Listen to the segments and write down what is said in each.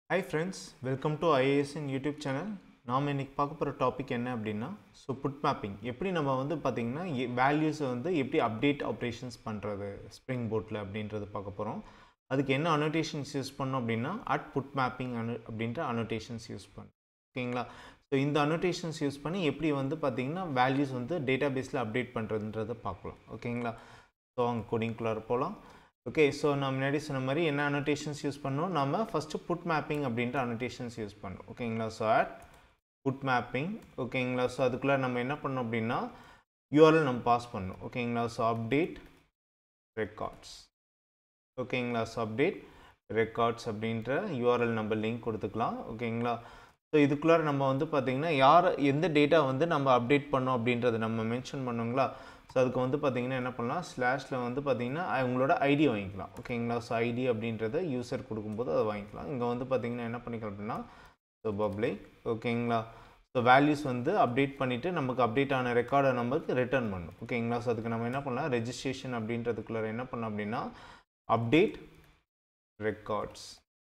hi friends welcome to IASN YouTube channel நாம் இன்னைக்கு பார்க்க போகிற டாபிக் என்ன அப்படின்னா ஸோ புட் மேப்பிங் எப்படி நம்ம வந்து பார்த்திங்கன்னா வேல்யூஸை வந்து எப்படி அப்டேட் ஆப்ரேஷன்ஸ் பண்ணுறது ஸ்ப்ரிங் போர்ட்டில் அப்படின்றது பார்க்க போகிறோம் அதுக்கு என்ன அனோட்டேஷன்ஸ் யூஸ் பண்ணோம் அப்படின்னா அட் புட் மேப்பிங் அனு அப்படின்ற அனோட்டேஷன்ஸ் யூஸ் பண்ணோம் ஓகேங்களா ஸோ இந்த அனோட்டேஷன்ஸ் யூஸ் பண்ணி எப்படி வந்து பார்த்திங்கன்னா வேல்யூஸ் வந்து டேட்டா பேஸில் அப்டேட் பண்ணுறதுன்றதை பார்க்கலாம் ஓகேங்களா ஸோ அங்கே கோடிங்குள்ளார போகலாம் ஓகே ஸோ நான் முன்னாடி சொன்ன மாதிரி என்ன அனோட்டேஷன்ஸ் யூஸ் பண்ணோம் நம்ம ஃபஸ்ட்டு புட் மேப்பிங் அப்படின்ற அனோட்டேஷன்ஸ் யூஸ் பண்ணோம் ஓகேங்களா ஸோ அட் புட் மேப்பிங் ஓகேங்களா ஸோ அதுக்குள்ளே நம்ம என்ன பண்ணோம் அப்படின்னா யூஆர்எல் நம்ம பாஸ் பண்ணோம் ஓகேங்களா ஸோ அப்டேட் ரெக்கார்ட்ஸ் ஓகேங்களா ஸோ அப்டேட் ரெக்கார்ட்ஸ் அப்படின்ற யூஆர்எல் நம்ம லிங்க் கொடுத்துக்கலாம் ஓகேங்களா ஸோ இதுக்குள்ளார நம்ம வந்து பார்த்திங்கன்னா யார் எந்த டேட்டா வந்து நம்ம அப்டேட் பண்ணோம் அப்படின்றத நம்ம மென்ஷன் பண்ணோங்களா ஸோ அதுக்கு வந்து பார்த்திங்கன்னா என்ன பண்ணலாம் ஸ்லாஷில் வந்து பார்த்திங்கன்னா அவங்களோட ஐடி வாங்கிக்கலாம் ஓகேங்களா ஸோ ஐடி அப்படின்றத யூசர் கொடுக்கும்போது அதை வாங்கிக்கலாம் இங்கே வந்து பார்த்திங்கன்னா என்ன பண்ணிக்கலாம் அப்படின்னா ஸோ பப்ளிக் ஓகேங்களா ஸோ வேல்யூஸ் வந்து அப்டேட் பண்ணிவிட்டு நமக்கு அப்டேட் ஆன ரெக்கார்டை நமக்கு ரிட்டர்ன் பண்ணும் ஓகேங்களா ஸோ அதுக்கு நம்ம என்ன பண்ணலாம் ரெஜிஸ்ட்ரேஷன் அப்படின்றதுக்குள்ளே என்ன பண்ணோம் அப்படின்னா அப்டேட் ரெக்கார்ட்ஸ்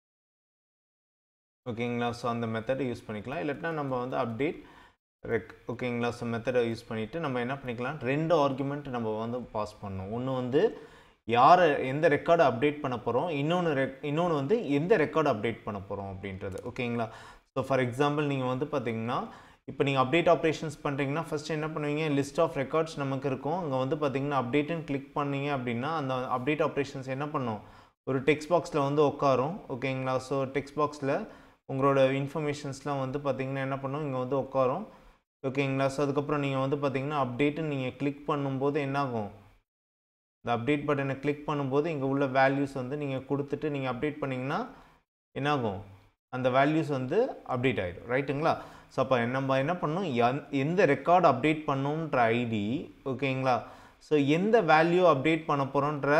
ஓகேங்களா ஸோ அந்த மெத்தடை யூஸ் பண்ணிக்கலாம் இல்லாட்டினா நம்ம வந்து அப்டேட் ரெக் ஓகேங்களா ஸோ மெத்தடை யூஸ் பண்ணிவிட்டு நம்ம என்ன பண்ணிக்கலாம் ரெண்டு ஆர்குமெண்ட் நம்ம வந்து பாஸ் பண்ணோம் ஒன்று வந்து யாரை எந்த ரெக்கார்டை அப்டேட் பண்ண போகிறோம் இன்னொன்று ரெக் இன்னொன்று வந்து எந்த ரெக்கார்டு அப்டேட் பண்ண போகிறோம் அப்படின்றது ஓகேங்களா ஸோ ஃபார் எக்ஸாம்பிள் நீங்கள் வந்து பார்த்தீங்கன்னா இப்போ நீங்கள் அப்டேட் ஆப்ரேஷன்ஸ் பண்ணுறீங்கன்னா ஃபஸ்ட்டு என்ன பண்ணுவீங்க லிஸ்ட் ஆஃப் ரெக்கார்ட்ஸ் நமக்கு இருக்கும் அங்கே வந்து பார்த்தீங்கன்னா அப்டேட்டுன்னு கிளிக் பண்ணீங்க அப்படின்னா அந்த அப்டேட் ஆப்ரேஷன்ஸ் என்ன பண்ணும் ஒரு டெக்ஸ்ட் பாக்ஸில் வந்து உட்காரும் ஓகேங்களா ஸோ டெக்ஸ்ட் பாக்ஸில் உங்களோட இன்ஃபர்மேஷன்ஸ்லாம் வந்து பார்த்தீங்கன்னா என்ன பண்ணும் இங்கே வந்து உட்காரும் ஓகேங்களா ஸோ அதுக்கப்புறம் நீங்கள் வந்து பார்த்தீங்கன்னா அப்டேட்டுன்னு நீங்கள் கிளிக் பண்ணும்போது என்னாகும் இந்த அப்டேட் பட்டனை கிளிக் பண்ணும்போது இங்கே உள்ள வேல்யூஸ் வந்து நீங்கள் கொடுத்துட்டு நீங்கள் அப்டேட் பண்ணிங்கன்னா என்னாகும் அந்த வேல்யூஸ் வந்து அப்டேட் ஆகிடும் ரைட்டுங்களா ஸோ அப்போ நம்ம என்ன பண்ணணும் எந்த ரெக்கார்டு அப்டேட் பண்ணணுன்ற ஐடி ஓகேங்களா ஸோ எந்த வேல்யூ அப்டேட் பண்ண போகிறோன்ற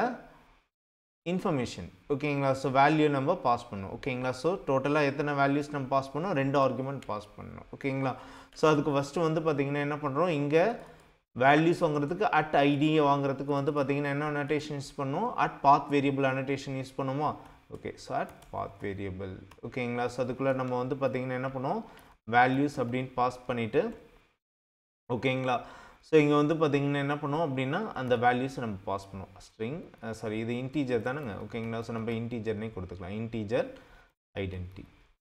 இன்ஃபர்மேஷன் ஓகேங்களா ஸோ வேல்யூ நம்ம பாஸ் பண்ணணும் ஓகேங்களா ஸோ டோட்டலாக எத்தனை வேல்யூஸ் நம்ம பாஸ் பண்ணோம் ரெண்டு ஆர்குமெண்ட் பாஸ் பண்ணணும் ஓகேங்களா ஸோ அதுக்கு ஃபஸ்ட்டு வந்து பார்த்திங்கன்னா என்ன பண்ணுறோம் இங்கே வேல்யூஸ் வாங்குறதுக்கு அட் ஐடியை வாங்குறதுக்கு வந்து பார்த்திங்கன்னா என்ன அனோட்டேஷன் யூஸ் பண்ணுவோம் at path variable annotation use பண்ணுவோமா okay so at path variable ஓகேங்களா ஸோ அதுக்குள்ளே நம்ம வந்து பார்த்திங்கன்னா என்ன பண்ணுவோம் வேல்யூஸ் அப்படின்னு பாஸ் பண்ணிவிட்டு ஓகேங்களா ஸோ இங்கே வந்து பார்த்திங்கன்னா என்ன பண்ணுவோம் அப்படின்னா அந்த வேல்யூஸை நம்ம பாஸ் பண்ணுவோம் ஸ்ட்ரிங் சாரி இது இன்டீஜர் தானேங்க ஓகேங்களா ஸோ நம்ம இன்டீஜர்னே கொடுத்துக்கலாம் இன்டீஜர் ஐடென்டி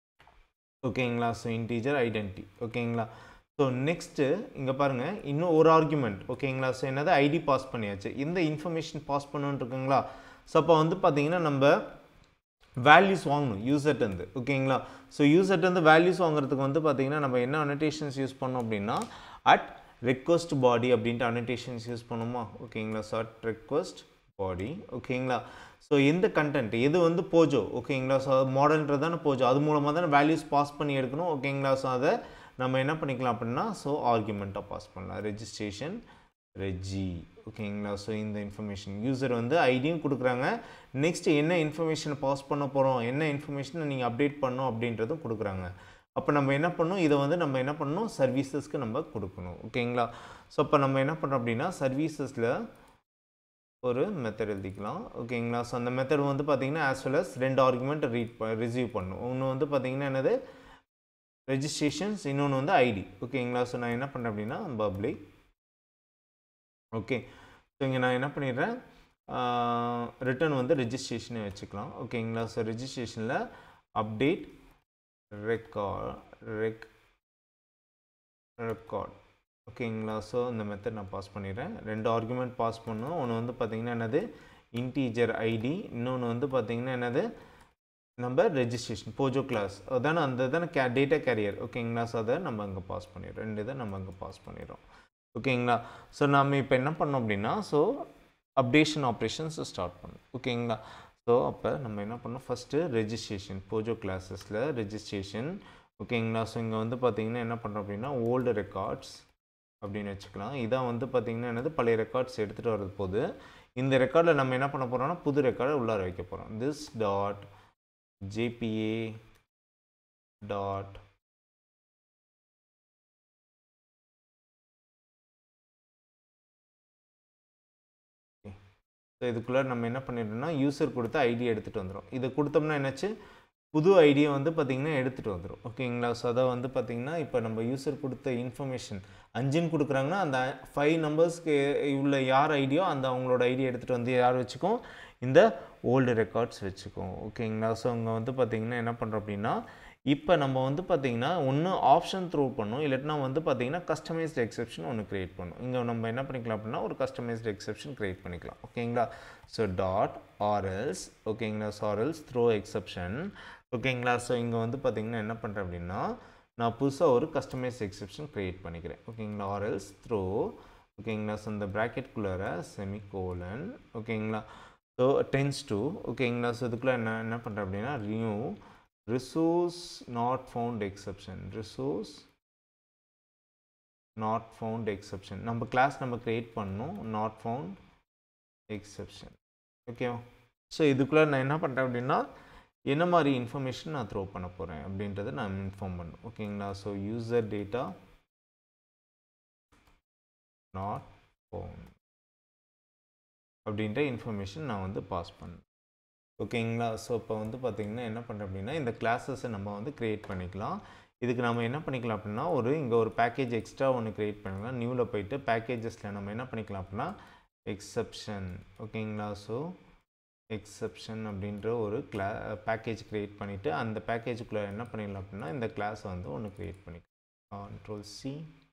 ஓகேங்களா ஸோ இன்டீஜர் ஐடென்டி ஓகேங்களா ஸோ நெக்ஸ்ட்டு இங்கே பாருங்கள் இன்னும் ஒரு ஆர்குமெண்ட் ஓகேங்களா ஸோ என்னது ஐடி பாஸ் பண்ணியாச்சு இந்த இன்ஃபர்மேஷன் பாஸ் பண்ணணுன்னு இருக்குங்களா ஸோ அப்போ வந்து பார்த்திங்கன்னா நம்ம வேல்யூஸ் வாங்கணும் யூசர்ட்டேருந்து ஓகேங்களா ஸோ யூசர்ட்டேருந்து வேல்யூஸ் வாங்குறதுக்கு வந்து பார்த்திங்கன்னா நம்ம என்ன அனோட்டேஷன்ஸ் யூஸ் பண்ணோம் அப்படின்னா அட் ரெக்வஸ்ட் பாடி அப்படின்ட்டு அனோட்டேஷன்ஸ் யூஸ் பண்ணுமா ஓகேங்களா ஸோ அட் ரெக்வஸ்ட் பாடி ஓகேங்களா ஸோ எந்த கண்டென்ட் எது வந்து போஜோ ஓகேங்களா ஸோ மாடல்ன்றது தானே போஜோ அது மூலமாக தானே வேல்யூஸ் பாஸ் பண்ணி எடுக்கணும் ஓகேங்களா ஸோ அதை நம்ம என்ன பண்ணிக்கலாம் அப்படின்னா ஸோ ஆர்குமெண்ட்டாக பாஸ் பண்ணலாம் ரெஜிஸ்ட்ரேஷன் ரெஜி ஓகேங்களா ஸோ இந்த இன்ஃபர்மேஷன் யூசர் வந்து ஐடியும் கொடுக்குறாங்க நெக்ஸ்ட் என்ன இன்ஃபர்மேஷன் பாஸ் பண்ண போகிறோம் என்ன இன்ஃபர்மேஷனை நீங்கள் அப்டேட் பண்ணோம் அப்படின்றதும் கொடுக்குறாங்க அப்போ நம்ம என்ன பண்ணணும் இதை வந்து நம்ம என்ன பண்ணணும் சர்வீசஸ்க்கு நம்ம கொடுக்கணும் ஓகேங்களா ஸோ அப்போ நம்ம என்ன பண்ணுறோம் அப்படின்னா சர்வீசஸில் ஒரு மெத்தட் எழுதிக்கலாம் ஓகேங்களா ஸோ அந்த மெத்தட் வந்து பார்த்திங்கன்னா ஆஸ் வெல் அஸ் ரெண்டு ஆர்குமெண்ட் ரீட் ரிசீவ் பண்ணணும் ஒன்று வந்து பார்த்திங்கன்னா என்னது ரெஜிஸ்ட்ரேஷன்ஸ் இன்னொன்று வந்து ஐடி ஓகேங்களா ஸோ நான் என்ன பண்ணுறேன் அப்படின்னா பப்ளிக் ஓகே ஸோ இங்கே நான் என்ன பண்ணிடுறேன் ரிட்டர்ன் வந்து ரெஜிஸ்ட்ரேஷனே வச்சுக்கலாம் ஓகேங்களா ஸோ ரெஜிஸ்ட்ரேஷனில் அப்டேட் ரெக்கார்ட் ரெக் ரெக்கார்ட் ஓகேங்களா ஸோ இந்த மெத்தட் நான் பாஸ் பண்ணிடுறேன் ரெண்டு ஆர்குமெண்ட் பாஸ் பண்ணோம் ஒன்று வந்து பார்த்திங்கன்னா என்னது இன்டீஜர் ஐடி இன்னொன்று வந்து பார்த்திங்கன்னா என்னது நம்ம ரெஜிஸ்ட்ரேஷன் போஜோ கிளாஸ் அதானே அந்த தானே கே டேட்டா கேரியர் ஓகேங்களா ஸோ அதை நம்ம அங்கே பாஸ் பண்ணிடுறோம் ரெண்டு இதை நம்ம அங்கே பாஸ் பண்ணிடுறோம் ஓகேங்களா ஸோ நம்ம இப்போ என்ன பண்ணோம் அப்படின்னா ஸோ அப்டேஷன் ஆப்ரேஷன்ஸ் ஸ்டார்ட் பண்ணோம் ஓகேங்களா ஸோ அப்போ நம்ம என்ன பண்ணோம் ஃபஸ்ட்டு ரெஜிஸ்ட்ரேஷன் போஜோ கிளாஸஸில் ரெஜிஸ்ட்ரேஷன் ஓகேங்களா ஸோ இங்கே வந்து பார்த்திங்கன்னா என்ன பண்ணுறோம் அப்படின்னா ஓல்டு ரெக்கார்ட்ஸ் அப்படின்னு வச்சுக்கலாம் இதான் வந்து பார்த்திங்கன்னா என்னது பழைய ரெக்கார்ட்ஸ் எடுத்துகிட்டு வரது போது இந்த ரெக்கார்டில் நம்ம என்ன பண்ண போகிறோம்னா புது ரெக்கார்டை உள்ளார வைக்க போகிறோம் this dot JPA dot so இதுக்குள்ளே நம்ம என்ன பண்ணிடுறோம்னா யூசர் கொடுத்த ஐடி எடுத்துகிட்டு வந்துடும் இதை கொடுத்தோம்னா என்னாச்சு புது ஐடியை வந்து பார்த்திங்கன்னா எடுத்துகிட்டு வந்துடும் ஓகேங்களா ஸோ அதை வந்து பார்த்திங்கன்னா இப்போ நம்ம யூசர் கொடுத்த இன்ஃபர்மேஷன் அஞ்சுன்னு கொடுக்குறாங்கன்னா அந்த ஃபைவ் நம்பர்ஸ்க்கு உள்ள யார் ஐடியோ அந்த அவங்களோட ஐடியா எடுத்துகிட்டு வந்து யார் வச்சுக்கும் இந்த ஓல்டு ரெக்கார்ட்ஸ் வச்சுக்கும் ஓகேங்களா ஸோ இங்கே வந்து பார்த்திங்கன்னா என்ன பண்ணுறோம் அப்படின்னா இப்போ நம்ம வந்து பார்த்திங்கன்னா ஒன்று ஆப்ஷன் த்ரோ பண்ணும் இல்லாட்டினா வந்து பார்த்திங்கன்னா கஸ்டமைஸ்டு எக்ஸெப்ஷன் ஒன்று க்ரியேட் பண்ணும் இங்கே நம்ம என்ன பண்ணிக்கலாம் அப்படின்னா ஒரு கஸ்டமைஸ்டு எக்ஸெப்ஷன் க்ரியேட் பண்ணிக்கலாம் ஓகேங்களா ஸோ டாட் ஆர்எல்ஸ் ஓகேங்களா ஸோ ஆர்எல்ஸ் த்ரோ எக்ஸெப்ஷன் ஓகேங்களா ஸோ இங்கே வந்து பார்த்திங்கன்னா என்ன பண்ணுறேன் அப்படின்னா நான் புதுசாக ஒரு கஸ்டமைஸ் எக்ஸெப்ஷன் க்ரியேட் பண்ணிக்கிறேன் ஓகேங்களா ஆர்எல்ஸ் த்ரோ ஓகேங்களா ஸோ இந்த ப்ராக்கெட்குள்ளார செமி கோலன் ஓகேங்களா ஸோ டென்ஸ் டூ ஓகேங்களா ஸோ இதுக்குள்ளே என்ன என்ன பண்ணுறேன் அப்படின்னா ரியூ resource not found exception resource not found exception நம்ம கிளாஸ் நம்ம க்ரியேட் பண்ணணும் நாட் ஃபவுண்ட் எக்ஸப்ஷன் ஓகேவா ஸோ இதுக்குள்ளே நான் என்ன பண்ணுறேன் அப்படின்னா என்ன மாதிரி இன்ஃபர்மேஷன் நான் த்ரோ பண்ண போகிறேன் அப்படின்றத நான் இன்ஃபார்ம் பண்ணணும் ஓகேங்களா so user data not found அப்படின்ற இன்ஃபர்மேஷன் நான் வந்து பாஸ் பண்ணேன் ஓகேங்களா ஸோ இப்போ வந்து பார்த்திங்கன்னா என்ன பண்ணுறேன் அப்படின்னா இந்த கிளாஸஸை நம்ம வந்து க்ரியேட் பண்ணிக்கலாம் இதுக்கு நம்ம என்ன பண்ணிக்கலாம் அப்படின்னா ஒரு இங்கே ஒரு பேக்கேஜ் எக்ஸ்ட்ரா ஒன்று க்ரியேட் பண்ணிக்கலாம் நியூவில் போயிட்டு பேக்கேஜஸில் நம்ம என்ன பண்ணிக்கலாம் அப்படின்னா எக்ஸப்ஷன் ஓகேங்களா ஸோ எக்ஸப்ஷன் அப்படின்ற ஒரு கிளா பேக்கேஜ் க்ரியேட் பண்ணிவிட்டு அந்த பேக்கேஜுக்குள்ளே என்ன பண்ணிடலாம் அப்படின்னா இந்த கிளாஸை வந்து ஒன்று க்ரியேட் பண்ணிக்கலாம் control C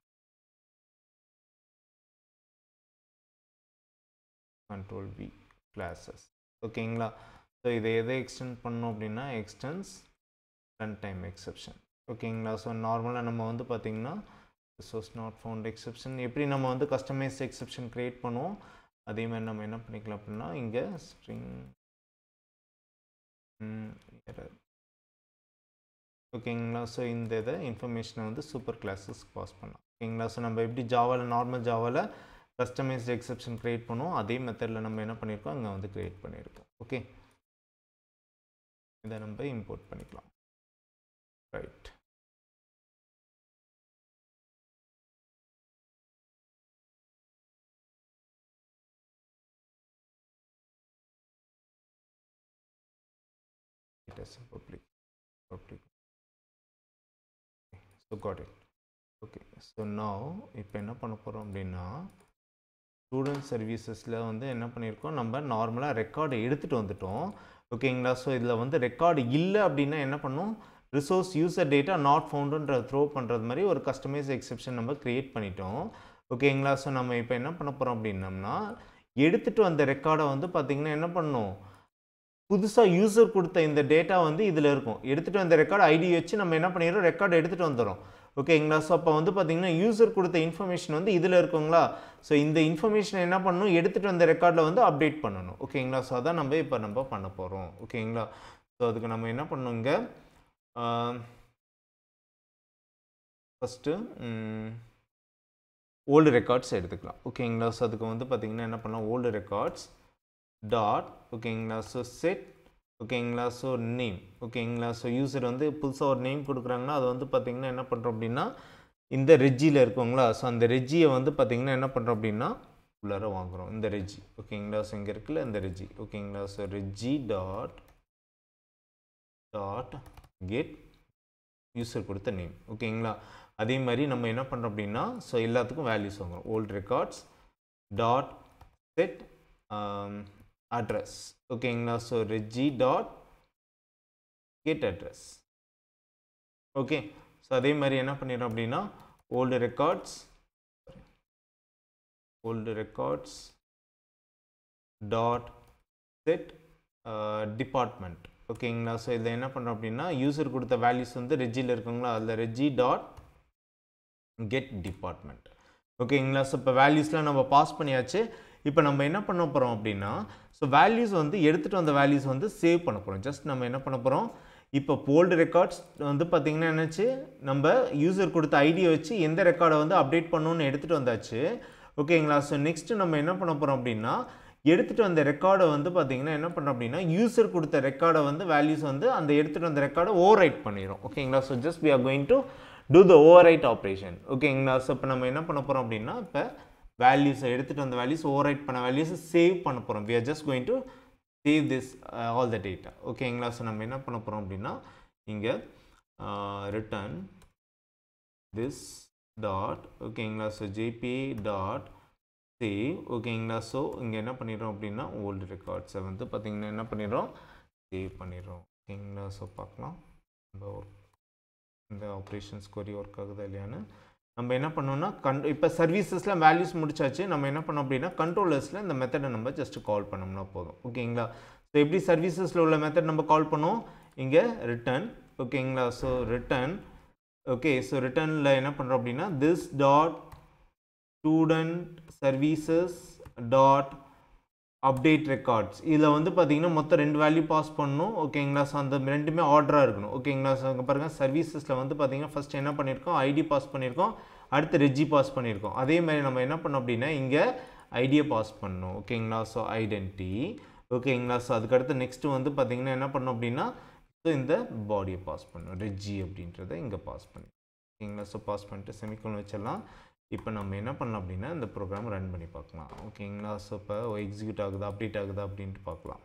control V classes ஓகேங்களா ஸோ இதை எதை எக்ஸ்டெண்ட் பண்ணோம் அப்படின்னா எக்ஸ்டென்ஸ் ரன் டைம் எக்ஸப்ஷன் ஓகேங்களா ஸோ நார்மலாக நம்ம வந்து பார்த்திங்கன்னா ரிசோர்ஸ் நாட் ஃபவுண்ட் எக்ஸப்ஷன் எப்படி நம்ம வந்து கஸ்டமைஸ் எக்ஸப்ஷன் க்ரியேட் பண்ணுவோம் அதே மாதிரி நம்ம என்ன பண்ணிக்கலாம் அப்படின்னா இங்கே ஸ்ட்ரிங் ஓகேங்களா ஸோ இந்த இதை இன்ஃபர்மேஷனை வந்து சூப்பர் கிளாஸஸ் பாஸ் பண்ணலாம் ஓகேங்களா ஸோ நம்ம எப்படி ஜாவாவில் நார்மல் ஜாவாவில் கஸ்டமைஸ்டு எக்ஸப்ஷன் க்ரியேட் பண்ணுவோம் அதே மெத்தடில் நம்ம என்ன பண்ணியிருக்கோம் அங்கே வந்து க்ரியேட் பண்ணியிருக்கோம் ஓகே இதை நம்ம இம்போர்ட் பண்ணிக்கலாம் right it as a public public okay, so got it okay so now இப்போ என்ன பண்ண போகிறோம் அப்படின்னா ஸ்டூடெண்ட் சர்வீசஸில் வந்து என்ன பண்ணியிருக்கோம் நம்ம நார்மலாக ரெக்கார்டை எடுத்துகிட்டு வந்துட்டோம் ஓகேங்களா ஸோ இதில் வந்து ரெக்கார்டு இல்லை அப்படின்னா என்ன பண்ணும் ரிசோர்ஸ் யூசர் டேட்டா நாட் ஃபவுண்டுன்ற த்ரோ பண்ணுறது மாதிரி ஒரு கஸ்டமைஸ் எக்ஸெப்ஷன் நம்ம க்ரியேட் பண்ணிட்டோம் ஓகேங்களா ஸோ நம்ம இப்போ என்ன பண்ண போகிறோம் அப்படின்னம்னா எடுத்துகிட்டு வந்த ரெக்கார்டை வந்து பார்த்திங்கன்னா என்ன பண்ணணும் புதுசாக யூசர் கொடுத்த இந்த டேட்டா வந்து இதில் இருக்கும் எடுத்துகிட்டு வந்த ரெக்கார்டு ஐடி வச்சு நம்ம என்ன பண்ணிடுறோம் ரெக்கார்டு எடுத்துகிட்டு வந்துடுறோம் ஓகேங்களா ஸோ அப்போ வந்து பார்த்திங்கன்னா யூசர் கொடுத்த இன்ஃபர்மேஷன் வந்து இதில் இருக்குங்களா ஸோ இந்த இன்ஃபர்மேஷன் என்ன பண்ணணும் எடுத்துகிட்டு வந்த ரெக்கார்டில் வந்து அப்டேட் பண்ணணும் ஓகேங்களா ஸோ அதான் நம்ம இப்போ நம்ம பண்ண போகிறோம் ஓகேங்களா ஸோ அதுக்கு நம்ம என்ன பண்ணணும் இங்கே ஃபஸ்ட்டு ஓல்டு ரெக்கார்ட்ஸ் எடுத்துக்கலாம் ஓகேங்களா ஸோ அதுக்கு வந்து பார்த்திங்கன்னா என்ன பண்ணலாம் ஓல்டு ரெக்கார்ட்ஸ் டாட் ஓகேங்களா ஸோ செட் ஓகேங்களா ஸோ நேம் ஓகேங்களா ஸோ யூசர் வந்து புதுசாக ஒரு நேம் கொடுக்குறாங்கன்னா அது வந்து பார்த்திங்கன்னா என்ன பண்ணுறோம் அப்படின்னா இந்த ரெஜ்ஜியில் இருக்குங்களா ஸோ அந்த ரெஜ்ஜியை வந்து பார்த்திங்கன்னா என்ன பண்ணுறோம் அப்படின்னா உள்ளார வாங்குகிறோம் இந்த ரெஜ்ஜி ஓகேங்களா ஸோ இங்கே இருக்குல்ல இந்த ரெஜ்ஜி ஓகேங்களா so reg dot dot get user கொடுத்த நேம் ஓகேங்களா அதே மாதிரி நம்ம என்ன பண்ணுறோம் அப்படின்னா ஸோ எல்லாத்துக்கும் வேல்யூஸ் வாங்குறோம் old records dot set address ஓகேங்களா so reg dot get address okay so அதே மாதிரி என்ன பண்ணிடுறோம் அப்படின்னா old records old records dot set department ஓகேங்களா ஸோ இதில் என்ன பண்ணுறோம் அப்படின்னா யூசர் கொடுத்த வேல்யூஸ் வந்து ரெஜியில் இருக்குங்களா அதில் ரெஜி டாட் கெட் டிபார்ட்மெண்ட் ஓகேங்களா ஸோ இப்போ வேல்யூஸ்லாம் நம்ம பாஸ் பண்ணியாச்சு இப்போ நம்ம என்ன பண்ண போகிறோம் அப்படின்னா ஸோ வேல்யூஸ் வந்து எடுத்துகிட்டு வந்த வேல்யூஸ் வந்து சேவ் பண்ண போகிறோம் ஜஸ்ட் நம்ம என்ன பண்ண போகிறோம் இப்போ போல்டு ரெக்கார்ட்ஸ் வந்து பார்த்திங்கன்னா என்னாச்சு நம்ம யூசர் கொடுத்த ஐடியை வச்சு எந்த ரெக்கார்டை வந்து அப்டேட் பண்ணணும்னு எடுத்துகிட்டு வந்தாச்சு ஓகேங்களா ஸோ நெக்ஸ்ட்டு நம்ம என்ன பண்ண போகிறோம் அப்படின்னா எடுத்துகிட்டு வந்த ரெக்கார்டை வந்து பார்த்திங்கன்னா என்ன பண்ணுறோம் அப்படின்னா யூசர் கொடுத்த ரெக்கார்டை வந்து வேல்யூஸ் வந்து அந்த எடுத்துகிட்டு வந்த ரெக்கார்டை ஓவர் ரைட் பண்ணிடும் ஓகேங்களா so just we are going to do the overwrite operation ஓகேங்களா ஸோ இப்போ நம்ம என்ன பண்ண போகிறோம் அப்படின்னா இப்போ வேல்யூஸை எடுத்துகிட்டு வந்த வேல்யூஸ் ஓவர் ரைட் பண்ண வேல்யூஸை சேவ் பண்ண போகிறோம் we are just going to save this all the data ஓகேங்களா ஸோ நம்ம என்ன பண்ண போகிறோம் அப்படின்னா இங்கே ரிட்டர்ன் திஸ் டாட் ஓகேங்களா ஸோ ஜேபி டாட் சேவ் ஓகேங்களா ஸோ இங்கே என்ன பண்ணிடுறோம் அப்படின்னா ஓல்டு ரெக்கார்ட்ஸை வந்து பார்த்திங்கன்னா என்ன பண்ணிடுறோம் சேவ் பண்ணிடுறோம் ஓகேங்களா ஸோ பார்க்கலாம் நம்ம ஒர்க் இந்த ஆப்ரேஷன்ஸ் கொரி ஒர்க் ஆகுதா இல்லையான்னு நம்ம என்ன பண்ணோம்னா கன் இப்போ சர்வீசஸில் வேல்யூஸ் முடிச்சாச்சு நம்ம என்ன பண்ணோம் அப்படின்னா கண்ட்ரோலர்ஸில் இந்த மெத்தடை நம்ம ஜஸ்ட் கால் பண்ணோம்னா போதும் ஓகேங்களா ஸோ எப்படி சர்வீசஸில் உள்ள மெத்தட் நம்ம கால் பண்ணோம் இங்கே ரிட்டர்ன் ஓகேங்களா ஸோ ரிட்டர்ன் ஓகே ஸோ ரிட்டர்னில் என்ன பண்ணுறோம் அப்படின்னா this dot student services dot update records இதில் வந்து பார்த்தீங்கன்னா மொத்தம் ரெண்டு வேல்யூ பாஸ் பண்ணணும் ஓகேங்களா ஸோ அந்த ரெண்டுமே ஆர்டராக இருக்கணும் ஓகேங்களா ஸோ அங்கே பாருங்கள் சர்வீசஸில் வந்து பார்த்தீங்கன்னா ஃபஸ்ட் என்ன பண்ணியிருக்கோம் ஐடி பாஸ் பண்ணியிருக்கோம் அடுத்து ரெஜி பாஸ் பண்ணியிருக்கோம் அதே மாதிரி நம்ம என்ன பண்ணோம் அப்படின்னா இங்கே ஐடியை பாஸ் பண்ணணும் ஓகேங்களா ஸோ ஐடென்டி ஓகேங்களா ஸோ அதுக்கடுத்து நெக்ஸ்ட்டு வந்து பார்த்தீங்கன்னா என்ன பண்ணோம் அப்படின்னா ஸோ இந்த பாடியை பாஸ் பண்ணணும் ரெஜி அப்படின்றத இங்கே பாஸ் பண்ணி ஓகேங்களா ஸோ பாஸ் பண்ணிட்டு செமிக்கோன் வச்சிடலாம் இப்போ நம்ம என்ன பண்ணலாம் அப்படின்னா இந்த ப்ரோக்ராம் ரன் பண்ணி பார்க்கலாம் ஓகேங்களா ஸோ இப்போ எக்ஸிக்யூட் ஆகுதா அப்டேட் ஆகுதா அப்படின்ட்டு பார்க்கலாம்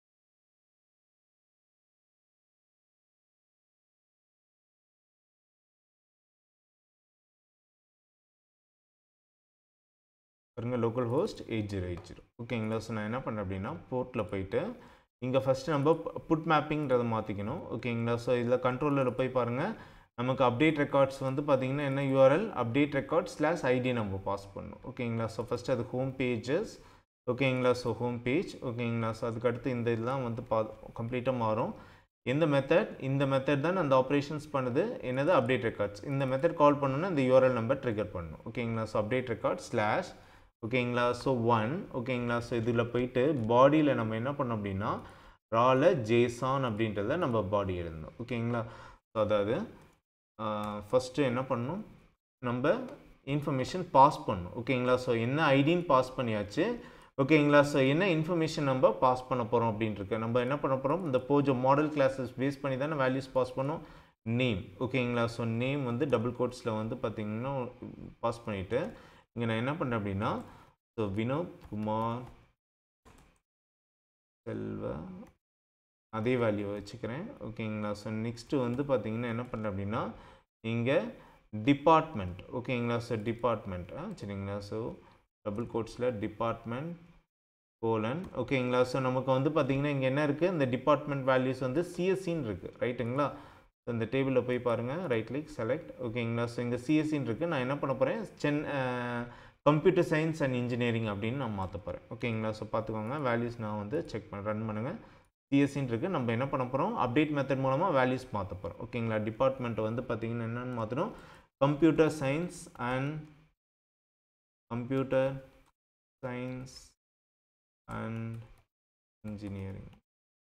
பாருங்க localhost eight zero eight zero ஓகேங்களா ஸோ நான் என்ன பண்ணேன் அப்படின்னா போர்ட்டில் போயிட்டு இங்கே ஃபஸ்ட்டு நம்ம புட் மேப்பிங்கிறத மாற்றிக்கணும் ஓகேங்களா ஸோ இதில் கண்ட்ரோலரில் போய் பாருங்கள் நமக்கு அப்டேட் ரெக்கார்ட்ஸ் வந்து பார்த்திங்கன்னா என்ன URL update record slash ID நம்ம பாஸ் பண்ணணும் ஓகேங்களா ஸோ ஃபஸ்ட்டு அது ஹோம் பேஜஸ் ஓகேங்களா ஸோ ஹோம் பேஜ் ஓகேங்களா ஸோ அதுக்கடுத்து இந்த இதெல்லாம் வந்து பா கம்ப்ளீட்டாக மாறும் எந்த மெத்தட் இந்த மெத்தட் தான் அந்த ஆப்ரேஷன்ஸ் பண்ணுது என்னது அப்டேட் ரெக்கார்ட்ஸ் இந்த மெத்தட் கால் பண்ணணும்னா இந்த யூஆர்எல் நம்பர் ட்ரிகர் பண்ணணும் ஓகேங்களா ஸோ அப்டேட் ரெக்கார்ட் ஸ்லாஷ் ஓகேங்களா ஸோ ஒன் ஓகேங்களா ஸோ இதில் போயிட்டு பாடியில் நம்ம என்ன பண்ணோம் அப்படின்னா ரால ஜேசான் அப்படின்றத நம்ம பாடி எழுதணும் ஓகேங்களா ஸோ அதாவது ஃபஸ்ட்டு என்ன பண்ணணும் நம்ம இன்ஃபர்மேஷன் பாஸ் பண்ணணும் ஓகேங்களா ஸோ என்ன ஐடின்னு பாஸ் பண்ணியாச்சு ஓகேங்களா ஸோ என்ன இன்ஃபர்மேஷன் நம்ம பாஸ் பண்ண போகிறோம் அப்படின்ட்டு நம்ம என்ன பண்ண போகிறோம் இந்த போஜோ மாடல் கிளாஸஸ் பேஸ் பண்ணி தானே வேல்யூஸ் பாஸ் பண்ணோம் நேம் ஓகேங்களா ஸோ நேம் வந்து டபுள் கோட்ஸில் வந்து பார்த்திங்கன்னா பாஸ் பண்ணிவிட்டு இங்கே நான் என்ன பண்ணேன் அப்படின்னா ஸோ வினோத் குமார் செல்வ அதே வேல்யூ வச்சுக்கிறேன் ஓகேங்களா ஸோ நெக்ஸ்ட்டு வந்து பார்த்தீங்கன்னா என்ன பண்ணுறேன் அப்படின்னா இங்கே டிபார்ட்மெண்ட் ஓகேங்களா ஸோ டிபார்ட்மெண்ட் சரிங்களா ஸோ டபுள் கோட்ஸில் டிபார்ட்மெண்ட் கோலன் ஓகேங்களா ஸோ நமக்கு வந்து பார்த்திங்கன்னா இங்கே என்ன இருக்குது இந்த டிபார்ட்மெண்ட் வேல்யூஸ் வந்து சிஎஸ்சின்னு இருக்குது ரைட்டுங்களா ஸோ இந்த டேபிளில் போய் பாருங்கள் ரைட் கிளிக் செலக்ட் ஓகேங்களா ஸோ இங்கே சிஎஸ்சின்னு இருக்குது நான் என்ன பண்ண போகிறேன் சென் கம்ப்யூட்டர் சயின்ஸ் அண்ட் இன்ஜினியரிங் அப்படின்னு நான் மாற்ற போகிறேன் ஓகேங்களா ஸோ பார்த்துக்கோங்க வேல்யூஸ் நான் வந்து செக் பண்ண ரன் பண்ணுங்கள் சிஎஸ்சின்னு இருக்குது நம்ம என்ன பண்ண போகிறோம் அப்டேட் மெத்தட் மூலமாக வேல்யூஸ் மாற்ற போகிறோம் ஓகேங்களா டிபார்ட்மெண்ட் வந்து பார்த்திங்கன்னா என்னென்னு மாற்றணும் computer science and computer science and engineering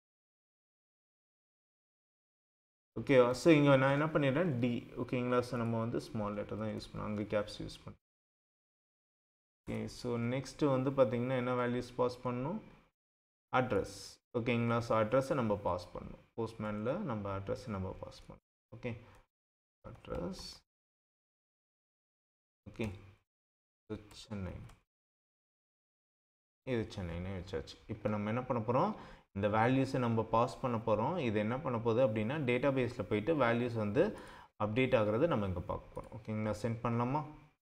okay so இங்கே நான் என்ன பண்ணிடுறேன் டி ஓகேங்களா ஸோ நம்ம வந்து ஸ்மால் லெட்டர் தான் யூஸ் பண்ணோம் அங்கே கேப்ஸ் யூஸ் பண்ணோம் ஓகே ஸோ நெக்ஸ்ட்டு வந்து பார்த்திங்கன்னா என்ன வேல்யூஸ் பாஸ் பண்ணணும் அட்ரஸ் ஓகேங்களா ஸோ அட்ரஸை நம்ம பாஸ் பண்ணணும் போஸ்ட்மேனில் நம்ம அட்ரஸை நம்ம பாஸ் பண்ணணும் ஓகே அட்ரஸ் ஓகே சென்னை இது சென்னைன்னு வச்சாச்சு இப்போ நம்ம என்ன பண்ண போகிறோம் இந்த வேல்யூஸை நம்ம பாஸ் பண்ண போகிறோம் இது என்ன பண்ண போகுது அப்படின்னா டேட்டா பேஸில் போயிட்டு வேல்யூஸ் வந்து அப்டேட் ஆகிறது நம்ம இங்கே பார்க்க போகிறோம் ஓகேங்களா சென்ட் பண்ணலாமா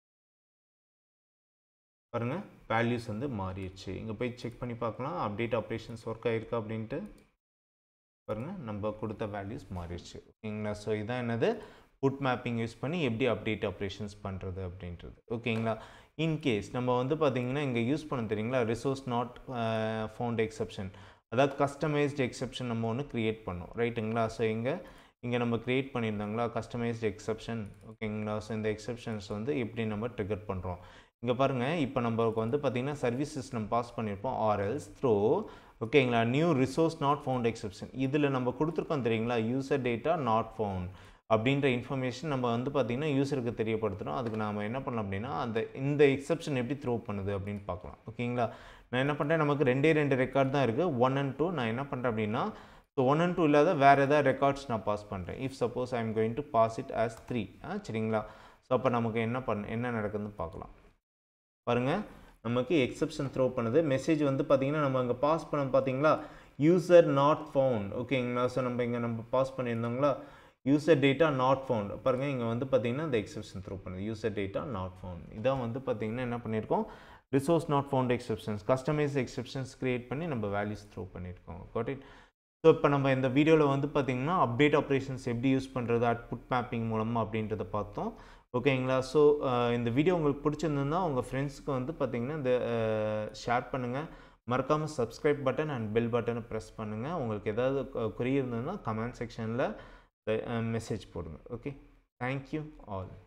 பாருங்கள் வேல்யூஸ் வந்து மாறிடுச்சு இங்கே போய் செக் பண்ணி பார்க்கலாம் அப்டேட் ஆப்ரேஷன்ஸ் ஒர்க் ஆகிருக்கா அப்படின்ட்டு பாருங்கள் நம்ம கொடுத்த வேல்யூஸ் மாறிடுச்சு ஓகேங்களா ஸோ இதான் என்னது புட் மேப்பிங் யூஸ் பண்ணி எப்படி அப்டேட் ஆப்ரேஷன்ஸ் பண்ணுறது அப்படின்றது ஓகேங்களா இன்கேஸ் நம்ம வந்து பார்த்திங்கன்னா இங்கே யூஸ் பண்ண தெரியுங்களா ரிசோர்ஸ் நாட் ஃபவுண்ட் எக்ஸப்ஷன் அதாவது கஸ்டமைஸ்டு எக்ஸப்ஷன் நம்ம ஒன்று க்ரியேட் பண்ணோம் ரைட்டுங்களா ஸோ இங்கே இங்கே நம்ம க்ரியேட் பண்ணியிருந்தாங்களா கஸ்டமைஸ்டு எக்ஸப்ஷன் ஓகேங்களா ஸோ இந்த எக்ஸப்ஷன்ஸ் வந்து எப்படி நம்ம ட்ரிகர் பண்ணுறோம் இங்கே பாருங்கள் இப்போ நம்மளுக்கு வந்து பார்த்திங்கன்னா சர்வீசஸ் நம்ம பாஸ் பண்ணியிருப்போம் ஆர்எல்ஸ் த்ரோ ஓகேங்களா new resource not found exception இதில் நம்ம கொடுத்துருக்கோம் தெரியுங்களா யூசர் டேட்டா நாட் ஃபவுண்ட் அப்படின்ற இன்ஃபர்மேஷன் நம்ம வந்து பார்த்திங்கன்னா யூசருக்கு தெரியப்படுத்துகிறோம் அதுக்கு நாம் என்ன பண்ணலாம் அப்படின்னா அந்த இந்த எக்ஸப்ஷன் எப்படி த்ரோ பண்ணுது அப்படின்னு பார்க்கலாம் ஓகேங்களா நான் என்ன பண்ணுறேன் நமக்கு ரெண்டே ரெண்டு ரெக்கார்ட் தான் இருக்குது ஒன் அண்ட் டூ நான் என்ன பண்ணுறேன் அப்படின்னா ஸோ ஒன் அண்ட் டூ இல்லாத வேறு ஏதாவது ரெக்கார்ட்ஸ் நான் பாஸ் பண்ணுறேன் if suppose I am going to pass it as three ah சரிங்களா ஸோ அப்போ நமக்கு என்ன பண்ண என்ன நடக்குதுன்னு பார்க்கலாம் பாருங்கள் நமக்கு எக்ஸப்ஷன் த்ரோ பண்ணுது மெசேஜ் வந்து பார்த்திங்கன்னா நம்ம அங்கே பாஸ் பண்ண பார்த்தீங்களா யூசர் நாட் ஃபவுண்ட் ஓகேங்களா ஸோ நம்ம இங்கே நம்ம பாஸ் பண்ணியிருந்தோங்களா யூசர் டேட்டா நாட் ஃபவுண்ட் பாருங்கள் இங்கே வந்து பார்த்தீங்கன்னா இந்த எக்ஸப்ஷன் த்ரூ பண்ணுது யூசர் டேட்டா நாட் ஃபவுண்ட் இதான் வந்து பார்த்தீங்கன்னா என்ன பண்ணியிருக்கோம் resource not found exceptions customize exceptions create பண்ணி நம்ம வேல்யூஸ் த்ரூ பண்ணியிருக்கோம் got it ஸோ இப்போ நம்ம இந்த வீடியோவில் வந்து பார்த்திங்கன்னா அப்டேட் ஆப்ரேஷன்ஸ் எப்படி யூஸ் பண்ணுறது அட்புட் மேப்பிங் மூலமாக அப்படின்றத பார்த்தோம் ஓகேங்களா ஸோ இந்த வீடியோ உங்களுக்கு பிடிச்சிருந்ததுன்னா உங்கள் ஃப்ரெண்ட்ஸ்க்கு வந்து பார்த்திங்கன்னா இந்த ஷேர் பண்ணுங்கள் மறக்காமல் சப்ஸ்கிரைப் பட்டன் அண்ட் பெல் பட்டனை ப்ரெஸ் பண்ணுங்கள் உங்களுக்கு ஏதாவது குறி இருந்ததுன்னா கமெண்ட் செக்ஷனில் மெசேஜ் போடுங்க ஓகே தேங்க்யூ ஆல்